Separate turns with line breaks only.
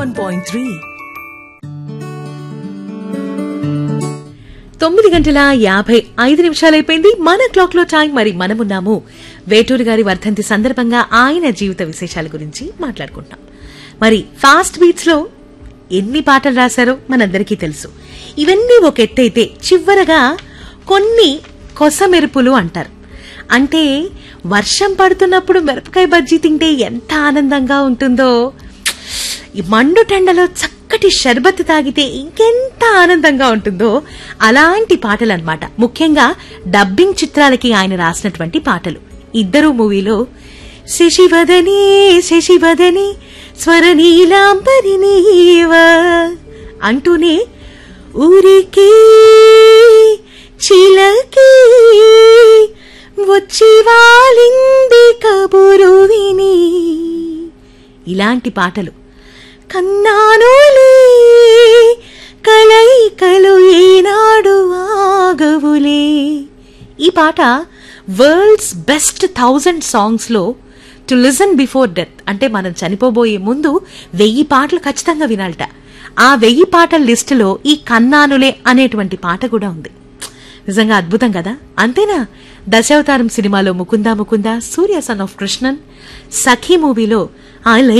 one point three
తొమ్మిది గంటల యాభై ఐదు నిమిషాలైపోయింది మన క్లాక్ లో టైం మరి మనమున్నాము వేటూరి గారి వర్ధంతి సందర్భంగా ఆయన జీవిత విశేషాల గురించి మాట్లాడుకుంటాం మరి ఫాస్ట్ బీట్స్ లో ఎన్ని పాటలు రాశారో మనందరికీ తెలుసు ఇవన్నీ ఒక ఎత్తైతే చివరగా కొన్ని కొసమెరుపులు అంటారు అంటే వర్షం పడుతున్నప్పుడు మిరపకాయ బజ్జీ తింటే ఎంత ఆనందంగా ఉంటుందో ఈ మండు టెండలో చక్కటి షర్బత్ తాగితే ఇంకెంత ఆనందంగా ఉంటుందో అలాంటి పాటలు అన్నమాట ముఖ్యంగా డబ్బింగ్ చిత్రాలకి ఆయన రాసినటువంటి పాటలు ఇద్దరు మూవీలో శశివదనే శశివదనే స్వరనీలాంబరి నీవ అంటూనే ఊరికే చిలకి వచ్చి వాలింది కబురు విని ఇలాంటి పాటలు కన్నానులే కలయికలు ఈనాడు ఆగవులే ఈ పాట వరల్డ్స్ బెస్ట్ థౌజండ్ సాంగ్స్ లో టు లిసన్ బిఫోర్ డెత్ అంటే మనం చనిపోబోయే ముందు వెయ్యి పాటలు ఖచ్చితంగా వినాలట ఆ వెయ్యి పాటల లిస్టులో ఈ కన్నానులే అనేటువంటి పాట కూడా ఉంది నిజంగా అద్భుతం కదా అంతేనా దశావతారం సినిమాలో ముకుందా ముకుందా సూర్య సన్ ఆఫ్ కృష్ణన్ సఖీ మూవీలో ఆ